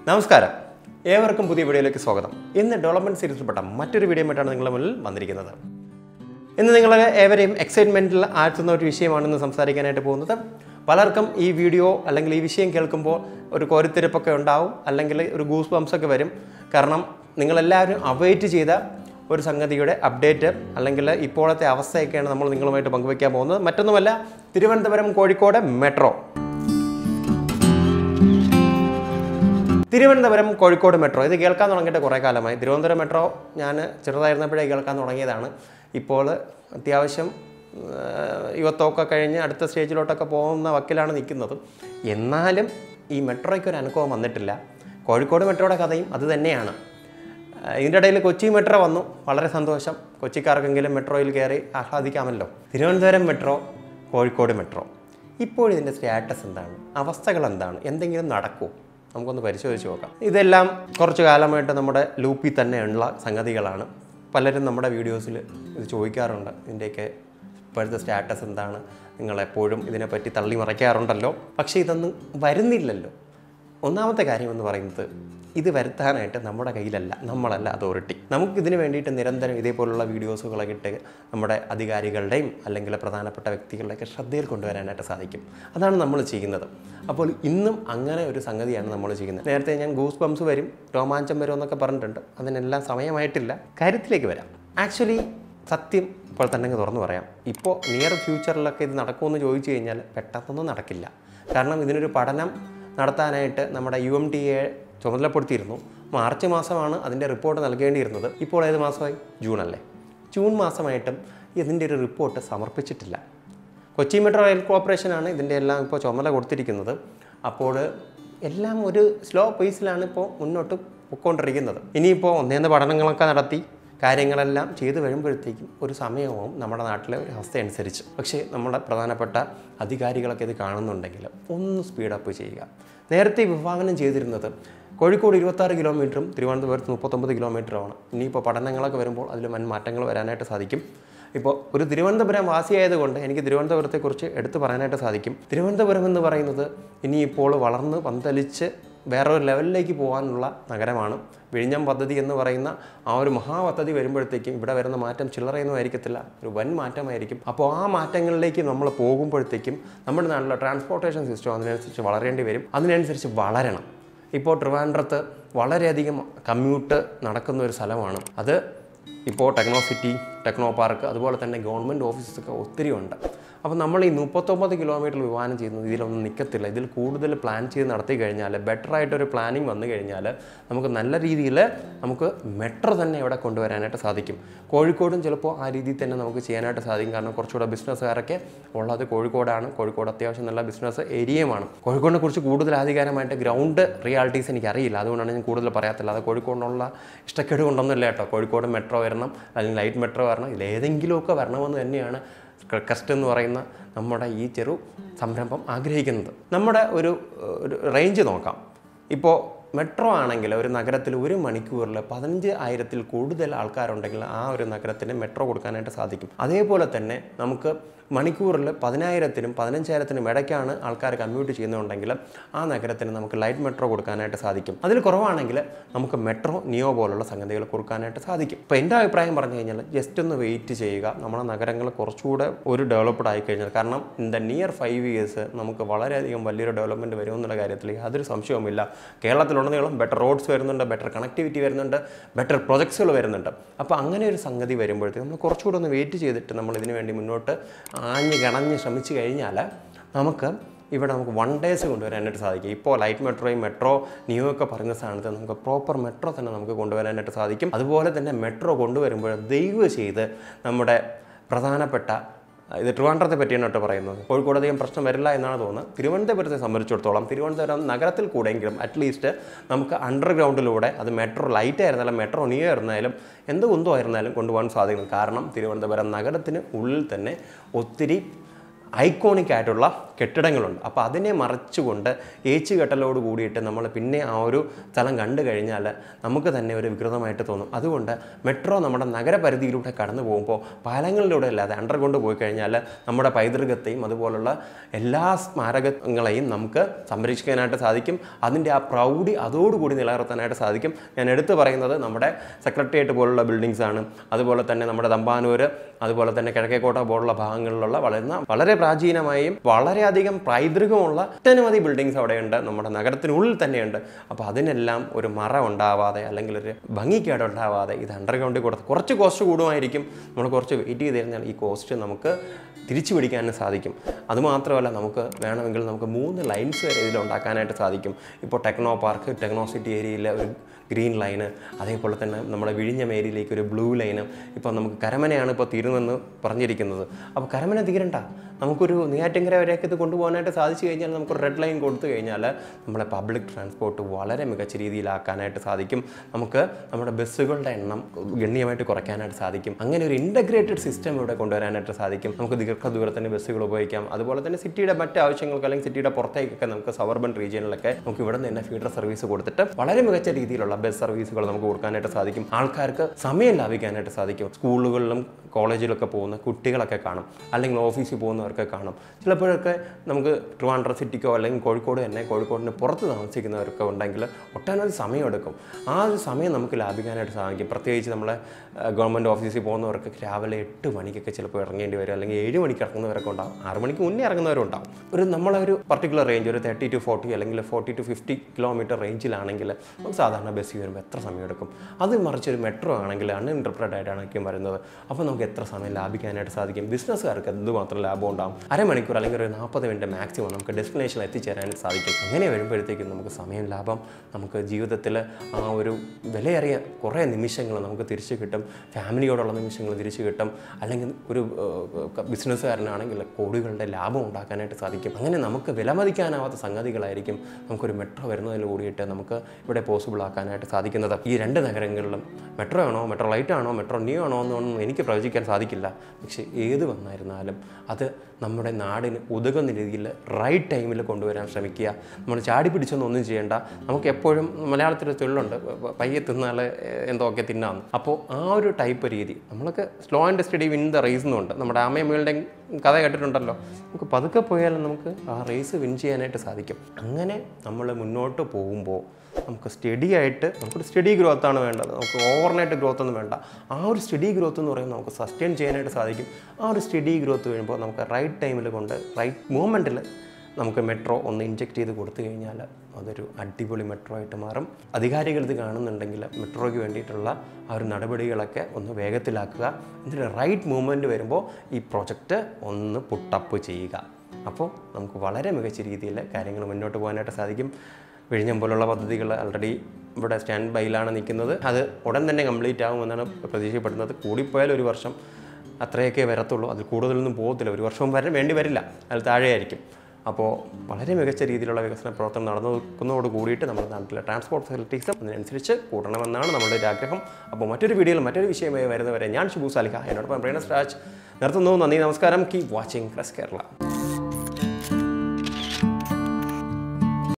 നമസ്കാരം ഏവർക്കും പുതിയ വീഡിയോയിലേക്ക് സ്വാഗതം ഇന്ന് ഡെവലപ്മെന്റ് സീരീസിൽപ്പെട്ട മറ്റൊരു വീഡിയോയുമായിട്ടാണ് നിങ്ങളുടെ മുന്നിൽ വന്നിരിക്കുന്നത് ഇന്ന് നിങ്ങൾ ഏവരെയും എക്സൈറ്റ്മെൻറ്റിൽ ആഴ്ത്തുന്ന ഒരു വിഷയമാണ് ഇന്ന് സംസാരിക്കാനായിട്ട് പോകുന്നത് പലർക്കും ഈ വീഡിയോ അല്ലെങ്കിൽ ഈ വിഷയം കേൾക്കുമ്പോൾ ഒരു കോരിത്തിരിപ്പൊക്കെ ഉണ്ടാവും അല്ലെങ്കിൽ ഒരു ഗൂസ് ബംസ് ഒക്കെ വരും കാരണം നിങ്ങളെല്ലാവരും അവൈറ്റ് ചെയ്ത ഒരു സംഗതിയുടെ അപ്ഡേറ്റ് അല്ലെങ്കിൽ ഇപ്പോഴത്തെ അവസ്ഥയൊക്കെയാണ് നമ്മൾ നിങ്ങളുമായിട്ട് പങ്കുവയ്ക്കാൻ പോകുന്നത് മറ്റൊന്നുമല്ല തിരുവനന്തപുരം കോഴിക്കോട് മെട്രോ തിരുവനന്തപുരം കോഴിക്കോട് മെട്രോ ഇത് കേൾക്കാൻ തുടങ്ങിയിട്ട് കുറേ കാലമായി തിരുവനന്തപുരം മെട്രോ ഞാൻ ചെറുതായിരുന്നപ്പോഴേ കേൾക്കാൻ തുടങ്ങിയതാണ് ഇപ്പോൾ അത്യാവശ്യം ആ, യുവത്വമൊക്കെ കഴിഞ്ഞ് അടുത്ത സ്റ്റേജിലോട്ടൊക്കെ പോകുന്ന വക്കിലാണ് നിൽക്കുന്നത് എന്നാലും ഈ മെട്രോയ്ക്ക് ഒരു അനുഭവം വന്നിട്ടില്ല കോഴിക്കോട് മെട്രോയുടെ കഥയും അത് തന്നെയാണ് ആ, ഇതിൻ്റെ ഇടയിൽ കൊച്ചി മെട്രോ വന്നു വളരെ സന്തോഷം കൊച്ചിക്കാർക്കെങ്കിലും മെട്രോയിൽ കയറി ആഹ്ലാദിക്കാമല്ലോ തിരുവനന്തപുരം മെട്രോ കോഴിക്കോട് മെട്രോ ഇപ്പോൾ ഇതിൻ്റെ സ്റ്റാറ്റസ് എന്താണ് അവസ്ഥകൾ എന്താണ് എന്തെങ്കിലും നടക്കുമോ നമുക്കൊന്ന് പരിശോധിച്ച് നോക്കാം ഇതെല്ലാം കുറച്ച് കാലമായിട്ട് നമ്മുടെ ലൂപ്പിൽ തന്നെയുള്ള സംഗതികളാണ് പലരും നമ്മുടെ വീഡിയോസിൽ ഇത് ചോദിക്കാറുണ്ട് ഇതിൻ്റെയൊക്കെ ഇപ്പോഴത്തെ സ്റ്റാറ്റസ് എന്താണ് നിങ്ങളെപ്പോഴും ഇതിനെപ്പറ്റി തള്ളി മറയ്ക്കാറുണ്ടല്ലോ പക്ഷേ ഇതൊന്നും വരുന്നില്ലല്ലോ ഒന്നാമത്തെ കാര്യം എന്ന് പറയുന്നത് ഇത് വരുത്താനായിട്ട് നമ്മുടെ കയ്യിലല്ല നമ്മളല്ല അതോറിറ്റി നമുക്ക് ഇതിന് വേണ്ടിയിട്ട് നിരന്തരം ഇതേപോലുള്ള വീഡിയോസുകളൊക്കെ ഇട്ട് നമ്മുടെ അധികാരികളുടെയും അല്ലെങ്കിൽ പ്രധാനപ്പെട്ട വ്യക്തികളുടെയൊക്കെ ശ്രദ്ധയിൽ കൊണ്ടുവരാനായിട്ട് സാധിക്കും അതാണ് നമ്മൾ ചെയ്യുന്നത് അപ്പോൾ ഇന്നും അങ്ങനെ ഒരു സംഗതിയാണ് നമ്മൾ ചെയ്യുന്നത് നേരത്തെ ഞാൻ ഗൂസ് ബംസ് വരും രോമാഞ്ചം വരും എന്നൊക്കെ പറഞ്ഞിട്ടുണ്ട് അതിനെല്ലാം സമയമായിട്ടില്ല കാര്യത്തിലേക്ക് വരാം ആക്ച്വലി സത്യം ഇപ്പോൾ തന്നെ അങ്ങ് തുറന്നു പറയാം ഇപ്പോൾ നിയർ ഫ്യൂച്ചറിലൊക്കെ ഇത് നടക്കുമെന്ന് ചോദിച്ചു കഴിഞ്ഞാൽ പെട്ടെന്നൊന്നും നടക്കില്ല കാരണം ഇതിനൊരു പഠനം നടത്താനായിട്ട് നമ്മുടെ യു എം ടി എ ചുമതലപ്പെടുത്തിയിരുന്നു മാർച്ച് മാസമാണ് അതിൻ്റെ റിപ്പോർട്ട് നൽകേണ്ടിയിരുന്നത് ഇപ്പോൾ ഏത് മാസമായി ജൂൺ അല്ലേ ജൂൺ മാസമായിട്ടും ഇതിൻ്റെ ഒരു റിപ്പോർട്ട് സമർപ്പിച്ചിട്ടില്ല കൊച്ചി മെട്രോ റെയിൽ കോർപ്പറേഷനാണ് ഇതിൻ്റെ എല്ലാം ഇപ്പോൾ ചുമതല കൊടുത്തിരിക്കുന്നത് അപ്പോൾ എല്ലാം ഒരു സ്ലോ പേസിലാണ് ഇപ്പോൾ മുന്നോട്ട് പൊയ്ക്കൊണ്ടിരിക്കുന്നത് ഇനിയിപ്പോൾ ഒന്നേന്ന് പഠനങ്ങളൊക്കെ നടത്തി കാര്യങ്ങളെല്ലാം ചെയ്തു വരുമ്പോഴത്തേക്കും ഒരു സമയവും നമ്മുടെ നാട്ടിലെ ഒരു അവസ്ഥ അനുസരിച്ച് പക്ഷേ നമ്മുടെ പ്രധാനപ്പെട്ട അധികാരികളൊക്കെ ഇത് കാണുന്നുണ്ടെങ്കിൽ ഒന്ന് സ്പീഡപ്പ് ചെയ്യുക നേരത്തെ വിഭാവനം ചെയ്തിരുന്നത് കോഴിക്കോട് ഇരുപത്താറ് കിലോമീറ്ററും തിരുവനന്തപുരത്ത് മുപ്പത്തൊമ്പത് കിലോമീറ്ററുമാണ് ഇനിയിപ്പോൾ പഠനങ്ങളൊക്കെ വരുമ്പോൾ അതിൽ വൻ മാറ്റങ്ങൾ വരാനായിട്ട് സാധിക്കും ഇപ്പോൾ ഒരു തിരുവനന്തപുരം വാസിയായതുകൊണ്ട് എനിക്ക് തിരുവനന്തപുരത്തെക്കുറിച്ച് എടുത്തു പറയാനായിട്ട് സാധിക്കും തിരുവനന്തപുരം എന്ന് പറയുന്നത് ഇനിയിപ്പോൾ വളർന്ന് പന്തലിച്ച് വേറൊരു ലെവലിലേക്ക് പോകാനുള്ള നഗരമാണ് വിഴിഞ്ഞം പദ്ധതി എന്ന് പറയുന്ന ആ ഒരു മഹാപദ്ധതി വരുമ്പോഴത്തേക്കും ഇവിടെ വരുന്ന മാറ്റം ചില്ലറയൊന്നും ആയിരിക്കത്തില്ല ഒരു വൻ മാറ്റമായിരിക്കും അപ്പോൾ ആ മാറ്റങ്ങളിലേക്ക് നമ്മൾ പോകുമ്പോഴത്തേക്കും നമ്മുടെ നാട്ടിലെ ട്രാൻസ്പോർട്ടേഷൻ സിസ്റ്റം അതിനനുസരിച്ച് വളരേണ്ടി വരും അതിനനുസരിച്ച് വളരണം ഇപ്പോൾ ട്രിവാൻഡ്രത്ത് വളരെയധികം കമ്മ്യൂട്ട് നടക്കുന്ന ഒരു സ്ഥലമാണ് അത് ഇപ്പോൾ ടെക്നോ സിറ്റി ടെക്നോ പാർക്ക് അതുപോലെ തന്നെ ഗവൺമെൻറ് ഓഫീസസൊക്കെ ഒത്തിരി ഉണ്ട് അപ്പോൾ നമ്മൾ ഈ മുപ്പത്തൊമ്പത് കിലോമീറ്റർ വിമാനം ചെയ്യുന്നത് ഇതിലൊന്നും നിൽക്കത്തില്ല ഇതിൽ കൂടുതൽ പ്ലാൻ ചെയ്ത് നടത്തി കഴിഞ്ഞാൽ ബെറ്റർ ആയിട്ടൊരു പ്ലാനിങ് വന്നു കഴിഞ്ഞാൽ നമുക്ക് നല്ല രീതിയിൽ നമുക്ക് മെട്രോ തന്നെ ഇവിടെ കൊണ്ടുവരാനായിട്ട് സാധിക്കും കോഴിക്കോടും ചിലപ്പോൾ ആ രീതിയിൽ തന്നെ നമുക്ക് ചെയ്യാനായിട്ട് സാധിക്കും കാരണം കുറച്ചുകൂടെ ബിസിനസ്സുകാരൊക്കെ ഉള്ളത് കോഴിക്കോടാണ് കോഴിക്കോട് അത്യാവശ്യം നല്ല ബിസിനസ് ഏരിയയുമാണ് കോഴിക്കോടിനെ കുറിച്ച് കൂടുതൽ ആധികാരമായിട്ട് ഗ്രൗണ്ട് റിയാലിറ്റീസ് എനിക്കറിയില്ല അതുകൊണ്ടാണ് ഞാൻ കൂടുതൽ പറയാത്തില്ല അത് കോഴിക്കോടിനുള്ള ഇഷ്ടക്കേട് കൊണ്ടൊന്നുമില്ല കേട്ടോ കോഴിക്കോട് മെട്രോ വരണം അല്ലെങ്കിൽ ലൈറ്റ് മെട്രോ വരണം ഇതിലേതെങ്കിലുമൊക്കെ വരണമെന്ന് തന്നെയാണ് കസ്റ്റ് എന്ന് പറയുന്ന നമ്മുടെ ഈ ചെറു സംരംഭം ആഗ്രഹിക്കുന്നത് നമ്മുടെ ഒരു ഒരു റേഞ്ച് നോക്കാം ഇപ്പോൾ മെട്രോ ആണെങ്കിൽ ഒരു നഗരത്തിൽ ഒരു മണിക്കൂറിൽ പതിനഞ്ച് ആയിരത്തിൽ കൂടുതൽ ആൾക്കാരുണ്ടെങ്കിൽ ആ ഒരു നഗരത്തിന് മെട്രോ കൊടുക്കാനായിട്ട് സാധിക്കും അതേപോലെ തന്നെ നമുക്ക് മണിക്കൂറിൽ പതിനായിരത്തിനും പതിനഞ്ചായിരത്തിനും ഇടയ്ക്കാണ് ആൾക്കാർ കമ്മ്യൂട്ട് ചെയ്യുന്നുണ്ടെങ്കിൽ ആ നഗരത്തിന് നമുക്ക് ലൈറ്റ് മെട്രോ കൊടുക്കാനായിട്ട് സാധിക്കും അതിൽ കുറവാണെങ്കിൽ നമുക്ക് മെട്രോ നിയോ പോലുള്ള സംഗതികൾ കൊടുക്കാനായിട്ട് സാധിക്കും ഇപ്പോൾ എൻ്റെ അഭിപ്രായം പറഞ്ഞു കഴിഞ്ഞാൽ ജസ്റ്റ് ഒന്ന് വെയിറ്റ് ചെയ്യുക നമ്മുടെ നഗരങ്ങൾ കുറച്ചുകൂടെ ഒരു ഡെവലപ്ഡ് ആയി കഴിഞ്ഞാൽ കാരണം in the near five years നമുക്ക് വളരെയധികം വലിയൊരു ഡെവലപ്മെൻറ്റ് വരുമെന്നുള്ള കാര്യത്തിൽ യാതൊരു സംശയവുമില്ല കേരളത്തിലുടനീളം ബെറ്റർ റോഡ്സ് വരുന്നുണ്ട് ബെറ്റർ കണക്ടിവിറ്റി വരുന്നുണ്ട് ബെറ്റർ പ്രൊജക്ട്സുകൾ വരുന്നുണ്ട് അപ്പോൾ അങ്ങനെ ഒരു സംഗതി വരുമ്പോഴത്തേക്കും നമ്മൾ കുറച്ചുകൂടെ ഒന്ന് വെയിറ്റ് ചെയ്തിട്ട് നമ്മൾ ഇതിനു വേണ്ടി മുന്നോട്ട് ആഞ്ഞ് കണഞ്ഞ് ശ്രമിച്ചു കഴിഞ്ഞാൽ നമുക്ക് ഇവിടെ നമുക്ക് വൺ ഡേയ്സ് കൊണ്ടുവരാനായിട്ട് സാധിക്കും ഇപ്പോൾ ലൈറ്റ് മെട്രോയും മെട്രോ നിയോ ഒക്കെ പറയുന്ന സ്ഥാനത്ത് നമുക്ക് പ്രോപ്പർ മെട്രോ തന്നെ നമുക്ക് കൊണ്ടുവരാനായിട്ട് സാധിക്കും അതുപോലെ തന്നെ മെട്രോ കൊണ്ടുവരുമ്പോൾ ദയവ് ചെയ്ത് നമ്മുടെ പ്രധാനപ്പെട്ട ഇത് ട്രിവാൻഡ്രത്തെ പറ്റിയാണ് കേട്ടോ പറയുന്നത് കോഴിക്കോട് അധികം പ്രശ്നം വരില്ല എന്നാണ് തോന്നുന്നത് തിരുവനന്തപുരത്തെ സംബന്ധിച്ചിടത്തോളം തിരുവനന്തപുരം നഗരത്തിൽ കൂടെയെങ്കിലും അറ്റ്ലീസ്റ്റ് നമുക്ക് അണ്ടർഗ്രൗണ്ടിലൂടെ അത് മെട്രോ ലൈറ്റ് ആയിരുന്നാലും മെട്രോ നിയോ ആയിരുന്നാലും എന്ത് കുന്തോ ആയിരുന്നാലും കൊണ്ടുപോകാൻ സാധിക്കും കാരണം തിരുവനന്തപുരം നഗരത്തിന് ഉള്ളിൽ തന്നെ ഒത്തിരി ഐക്കോണിക് ആയിട്ടുള്ള കെട്ടിടങ്ങളുണ്ട് അപ്പോൾ അതിനെ മറച്ചുകൊണ്ട് ഏച്ചു കെട്ടലോട് കൂടിയിട്ട് നമ്മൾ പിന്നെ ആ ഒരു സ്ഥലം കണ്ടു കഴിഞ്ഞാൽ നമുക്ക് തന്നെ ഒരു വികൃതമായിട്ട് തോന്നും അതുകൊണ്ട് മെട്രോ നമ്മുടെ നഗരപരിധിയിലൂടെ കടന്നു പോകുമ്പോൾ പാലങ്ങളിലൂടെ അല്ലാതെ അണ്ടർകൊണ്ട് പോയി കഴിഞ്ഞാൽ നമ്മുടെ പൈതൃകത്തെയും അതുപോലുള്ള എല്ലാ സ്മാരകങ്ങളെയും നമുക്ക് സംരക്ഷിക്കാനായിട്ട് സാധിക്കും അതിൻ്റെ ആ പ്രൗഢി അതോടുകൂടി നിലനിർത്താനായിട്ട് സാധിക്കും ഞാൻ എടുത്തു പറയുന്നത് നമ്മുടെ സെക്രട്ടേറിയറ്റ് പോലുള്ള ബിൽഡിങ്സ് ആണ് അതുപോലെ തന്നെ നമ്മുടെ തമ്പാനൂർ അതുപോലെ തന്നെ കിഴക്കേക്കോട്ട പോലുള്ള ഭാഗങ്ങളിലുള്ള വളരുന്ന വളരെ പ്രാചീനമായും വളരെയധികം പൈതൃകമുള്ള ഒട്ടനവധി ബിൽഡിങ്സ് അവിടെയുണ്ട് നമ്മുടെ നഗരത്തിനുള്ളിൽ തന്നെയുണ്ട് അപ്പോൾ അതിനെല്ലാം ഒരു മറ ഉണ്ടാവാതെ അല്ലെങ്കിൽ ഒരു ഭംഗിക്കേട് ഉണ്ടാവാതെ ഇത് അണ്ടർഗ്രൗണ്ടിൽ കൊടുത്ത് കുറച്ച് കോസ്റ്റ് കൂടുമായിരിക്കും നമ്മൾ കുറച്ച് വെയിറ്റ് ചെയ്ത് കഴിഞ്ഞാൽ ഈ കോസ്റ്റ് നമുക്ക് തിരിച്ചു പിടിക്കാനും സാധിക്കും അതുമാത്രമല്ല നമുക്ക് വേണമെങ്കിൽ നമുക്ക് മൂന്ന് ലൈൻസ് വരെ ഇതിൽ ഉണ്ടാക്കാനായിട്ട് സാധിക്കും ഇപ്പോൾ ടെക്നോ പാർക്ക് ടെക്നോ സിറ്റി ഏരിയയിലെ ഒരു ഗ്രീൻ ലൈന് അതേപോലെ തന്നെ നമ്മുടെ വിഴിഞ്ഞം ഏരിയയിലേക്ക് ഒരു ബ്ലൂ ലൈന് ഇപ്പോൾ നമുക്ക് കരമനയാണ് ഇപ്പോൾ തീരുന്നെന്ന് പറഞ്ഞിരിക്കുന്നത് അപ്പോൾ കരമന തീരണ്ട നമുക്കൊരു നെയ്യാറ്റിങ്കര വരെയൊക്കെ ഇത് കൊണ്ടുപോകാനായിട്ട് സാധിച്ചു കഴിഞ്ഞാൽ നമുക്ക് റെഡ് ലൈൻ കൊടുത്തു കഴിഞ്ഞാൽ നമ്മളെ പബ്ലിക് ട്രാൻസ്പോർട്ട് വളരെ മികച്ച രീതിയിലാക്കാനായിട്ട് സാധിക്കും നമുക്ക് നമ്മുടെ ബസ്സുകളുടെ എണ്ണം ഗണ്യമായിട്ട് കുറയ്ക്കാനായിട്ട് സാധിക്കും അങ്ങനെ ഒരു ഇൻ്റഗ്രേറ്റഡ് സിസ്റ്റം ഇവിടെ കൊണ്ടുവരാനായിട്ട് സാധിക്കും നമുക്ക് ദീർഘദൂരത്തിന് ബസ്സുകൾ ഉപയോഗിക്കാം അതുപോലെ തന്നെ സിറ്റിയുടെ മറ്റ് ആവശ്യങ്ങൾക്ക് അല്ലെങ്കിൽ സിറ്റിയുടെ പുറത്തേക്കൊക്കെ നമുക്ക് സവർബൻ റീജിയനിലൊക്കെ നമുക്ക് ഇവിടെ നിന്ന് തന്നെ ഫീഡർ സർവീസ് കൊടുത്തിട്ട് വളരെ മികച്ച രീതിയിലുള്ള ബസ് സർവീസുകൾ നമുക്ക് കൊടുക്കാനായിട്ട് സാധിക്കും ആൾക്കാർക്ക് സമയം ലാഭിക്കാനായിട്ട് സാധിക്കും സ്കൂളുകളിലും കോളേജിലൊക്കെ പോകുന്ന കുട്ടികളൊക്കെ കാണും അല്ലെങ്കിൽ ഓഫീസിൽ പോകുന്നവർക്ക് കാണും ചിലപ്പോഴൊക്കെ നമുക്ക് ട്രിവാൻഡ്രം സിറ്റിക്കോ അല്ലെങ്കിൽ കോഴിക്കോട് തന്നെ കോഴിക്കോടിന് പുറത്ത് താമസിക്കുന്നവരൊക്കെ ഉണ്ടെങ്കിൽ ഒട്ടനവധി സമയമെടുക്കും ആ ഒരു സമയം നമുക്ക് ലാഭിക്കാനായിട്ട് സാധിക്കും പ്രത്യേകിച്ച് നമ്മളെ ഗവൺമെൻറ് ഓഫീസിൽ പോകുന്നവർക്ക് രാവിലെ എട്ട് മണിക്കൊക്കെ ചിലപ്പോൾ ഇറങ്ങേണ്ടി വരും അല്ലെങ്കിൽ ഏഴ് മണിക്ക് ഇറങ്ങുന്നവരൊക്കെ ഉണ്ടാവും ആറ് മണിക്ക് മുന്നേ ഇറങ്ങുന്നവരും ഉണ്ടാവും ഒരു നമ്മളൊരു പർട്ടിക്കുലർ റേഞ്ച് ഒരു തേർട്ടി ടു ഫോർട്ടി അല്ലെങ്കിൽ ഫോർട്ടി ടു ഫിഫ്റ്റി കിലോമീറ്റർ റേഞ്ചിലാണെങ്കിൽ നമുക്ക് സാധാരണ ബസ്സിൽ വരുമ്പോൾ എത്ര സമയം എടുക്കും അത് മറിച്ച് ഒരു മെട്രോ ആണെങ്കിൽ അൺഇൻറ്റർപ്രറ്റ് ആയിട്ടാണ് വരുന്നത് അപ്പോൾ നമുക്ക് എത്ര സമയം ലാഭിക്കാനായിട്ട് സാധിക്കും ബിസിനസ്സുകാർക്ക് എന്തുമാത്രം ലാഭം ഉണ്ടാവും അരമണിക്കൂർ അല്ലെങ്കിൽ ഒരു നാൽപ്പത് മിനിറ്റ് മാക്സിമം നമുക്ക് ഡെസ്റ്റിനേഷനിൽ എത്തിച്ചേരാനായിട്ട് സാധിക്കും അങ്ങനെ വരുമ്പോഴത്തേക്കും നമുക്ക് സമയം ലാഭം നമുക്ക് ജീവിതത്തിൽ ആ ഒരു വിലയേറിയ കുറേ നിമിഷങ്ങൾ നമുക്ക് തിരിച്ചു കിട്ടും ഫാമിലിയോടുള്ള നിമിഷങ്ങൾ തിരിച്ചു കിട്ടും അല്ലെങ്കിൽ ഒരു ഏഹ്, ബിസിനസ്സുകാരനാണെങ്കിൽ കോടികളുടെ ലാഭം ഉണ്ടാക്കാനായിട്ട് സാധിക്കും അങ്ങനെ നമുക്ക് വിലമതിക്കാനാവാത്ത സംഗതികളായിരിക്കും നമുക്കൊരു മെട്രോ വരുന്നതിൽ കൂടിയിട്ട് നമുക്ക് ഇവിടെ പോസിബിൾ ആക്കാനായിട്ട് സാധിക്കുന്നത് ഈ രണ്ട് നഗരങ്ങളിലും മെട്രോ ആണോ മെട്രോ ലൈറ്റ് ആണോ മെട്രോ നിയോ ആണോ എന്നൊന്നും എനിക്ക് പ്രവചിക്കാൻ സാധിക്കില്ല പക്ഷേ ഏത് വന്നായിരുന്നാലും അത് നമ്മുടെ നാടിന് ഉതകുന്ന രീതിയിൽ റൈറ്റ് ടൈമിൽ കൊണ്ടുവരാൻ ശ്രമിക്കുക നമ്മൾ ചാടി പിടിച്ചൊന്നും ഒന്നും ചെയ്യേണ്ട നമുക്ക് എപ്പോഴും മലയാളത്തിൽ ഒരു ചൊല്ലുണ്ട് പ- പയ്യെ തിന്നാൽ എന്തൊക്കെ തിന്നാന്ന് അപ്പോൾ ആ ഒരു ടൈപ്പ് രീതി നമ്മളൊക്കെ slow and steady win the race എന്നുണ്ട് നമ്മുടെ അമ്മയും മകളുടെ കഥ കേട്ടിട്ടുണ്ടല്ലോ നമുക്ക് പതുക്കെ പോയാലും നമുക്ക് ആ റേസ് വിൻ ചെയ്യാനായിട്ട് സാധിക്കും അങ്ങനെ നമ്മൾ മുന്നോട്ട് പോകുമ്പോൾ നമുക്ക് സ്റ്റഡി ആയിട്ട് നമുക്കൊരു സ്റ്റഡി ഗ്രോത്ത് ആണ് വേണ്ടത് നമുക്ക് ഓവർനൈറ്റ് ഗ്രോത്ത് ഒന്നും വേണ്ട ആ ഒരു സ്റ്റഡി ഗ്രോത്ത് എന്ന് പറയുമ്പോൾ നമുക്ക് സസ്റ്റെയിൻ ചെയ്യാനായിട്ട് സാധിക്കും ആ ഒരു സ്റ്റഡി ഗ്രോത്ത് വരുമ്പോൾ നമുക്ക് റൈറ്റ് ടൈമിൽ കൊണ്ട് റൈറ്റ് മൂമെൻറ്റിൽ നമുക്ക് മെട്രോ ഒന്ന് ഇഞ്ചെക്ട് ചെയ്ത് കൊടുത്തു കഴിഞ്ഞാൽ അതൊരു അടിപൊളി മെട്രോ ആയിട്ട് മാറും അധികാരികൾ ഇത് കാണുന്നുണ്ടെങ്കിൽ മെട്രോയ്ക്ക് വേണ്ടിയിട്ടുള്ള ആ ഒരു നടപടികളൊക്കെ ഒന്ന് വേഗത്തിലാക്കുക എന്നിട്ട് റൈറ്റ് മൂവ്മെൻറ്റ് വരുമ്പോൾ ഈ പ്രൊജക്റ്റ് ഒന്ന് പുട്ടപ്പ് ചെയ്യുക അപ്പോൾ നമുക്ക് വളരെ മികച്ച രീതിയിൽ കാര്യങ്ങൾ മുന്നോട്ട് പോകാനായിട്ട് സാധിക്കും വിഴിഞ്ഞം പോലുള്ള പദ്ധതികൾ ആൾറെഡി ഇവിടെ സ്റ്റാൻഡ് ബൈയിലാണ് നിൽക്കുന്നത് അത് ഉടൻ തന്നെ കംപ്ലീറ്റ് ആകുമെന്നാണ് പ്രതീക്ഷപ്പെടുന്നത് കൂടിപ്പോയാൽ ഒരു വർഷം അത്രയൊക്കെ വരത്തുള്ളൂ അതിൽ കൂടുതലൊന്നും പോകത്തില്ല ഒരു വർഷവും വരെ വേണ്ടി വരില്ല അതിൽ താഴെയായിരിക്കും അപ്പോൾ വളരെ മികച്ച രീതിയിലുള്ള വികസന പ്രവർത്തനം നടന്നു നിൽക്കുന്നതോട് കൂടിയിട്ട് നമ്മുടെ നാട്ടിലെ ട്രാൻസ്പോർട്ട് ഫെസിലിറ്റീസും അതിനനുസരിച്ച് കൂടണമെന്നാണ് നമ്മുടെ ഒരു ആഗ്രഹം അപ്പോൾ മറ്റൊരു വീഡിയോയിൽ മറ്റൊരു വിഷയമായി വരുന്നവരെ ഞാൻ ഷിബു സാലിഹ എന്നോടൊപ്പം പ്രേണസ് രാജ് നിർത്തുന്നു നന്ദി നമസ്കാരം കീപ് വാച്ചിങ് പ്രസ് കേരള